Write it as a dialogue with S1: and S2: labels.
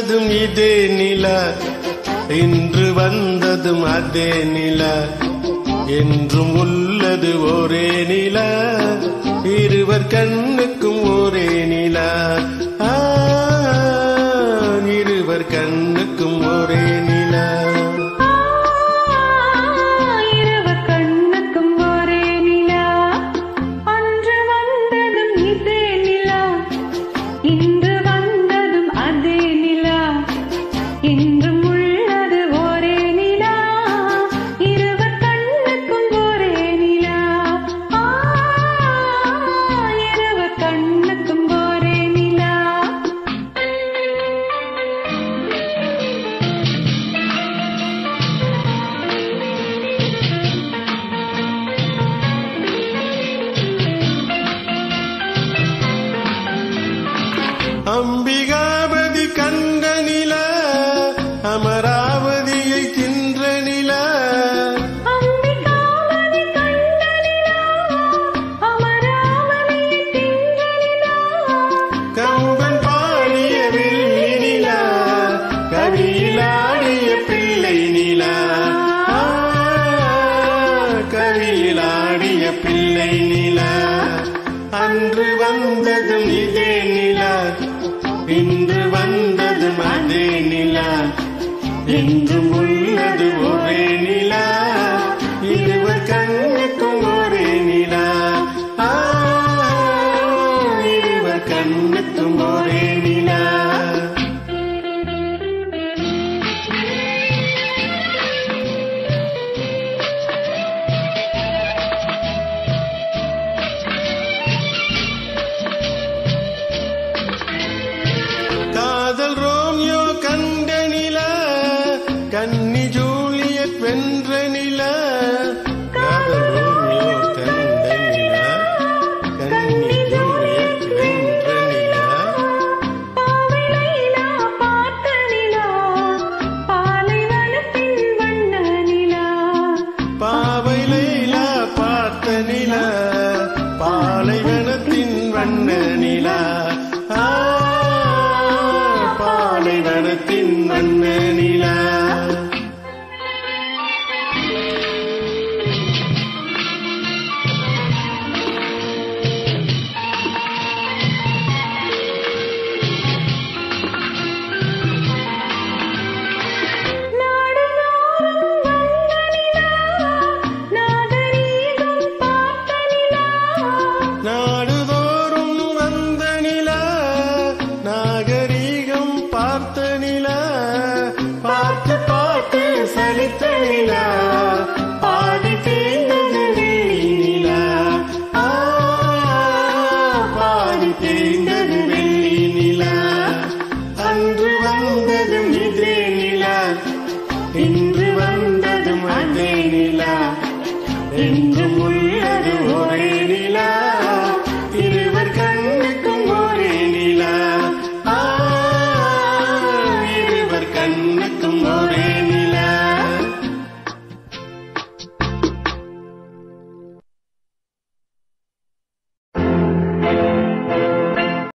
S1: வந்ததும் இதே நிலா இன்று வந்ததும் அதே நிலா என்றும் உள்ளது ஒரே நிலா இருவர் கண்ணுக்கும் ஒரே நிலா ஆ, இருவர் கண்ணுக்கும் ஒரே நிலா
S2: இருவர் கண்ணுக்கும் ஒரே நிலா அன்று வந்ததும் இதே நிலா இன்று வந்ததும் அதே நிலா என்றும் உள்ளது ஒரே நிலா இருவர் கண்ணுக்கும் ஒரே நிலா ஆ, இருவர் கண்ணுக்கும் ஒரே நிலா
S1: அம்பிகாபதி கண்ட நிலா அமராவதியை தின்ற நிலா
S2: அம்பிகாவதி கண்ட நிலா அமராவதியை தின்ற நிலா
S1: கம்பன் பாடிய வெள்ளி நிலா கவியிலாடிய பிள்ளை நிலா ஆ, கவியிலாடிய பிள்ளை நிலா அன்று வந்ததும் இதே நிலா இன்று வந்ததும் அதே நிலா என்றும் உள்ளது ஒரே நிலா இருவர் கண்ணுக்கும் ஒரே நிலா ஆ, இருவர் கண்ணுக்கும் ஒரே நிலா காதல் ரோமியோ கண்ட நிலா கன்னி ஜூலியட் வென்ற நிலா காதல் ரோமியோ கண்ட நிலா கன்னி ஜூலியட் வென்ற நிலா
S2: பாவை லைலா பார்த்த நிலா பாலைவனத்தின் வண்ண நிலா
S1: பாவை லைலா பார்த்த நிலா பாலைவனத்தின் வண்ண நிலா ஆ, பாலைவனத்தின் வண்ண நிலா
S2: நாடுதோறும் வந்த நிலா நாகரீகம் பார்த்த நிலா
S1: நாடுதோறும் வந்த நிலா நாகரீகம் பார்த்த நிலா பார்த்து பார்த்து சலித்த நிலா பாடி தேய்ந்தது வெள்ளி நிலா ஆ, பாடி தேய்ந்தது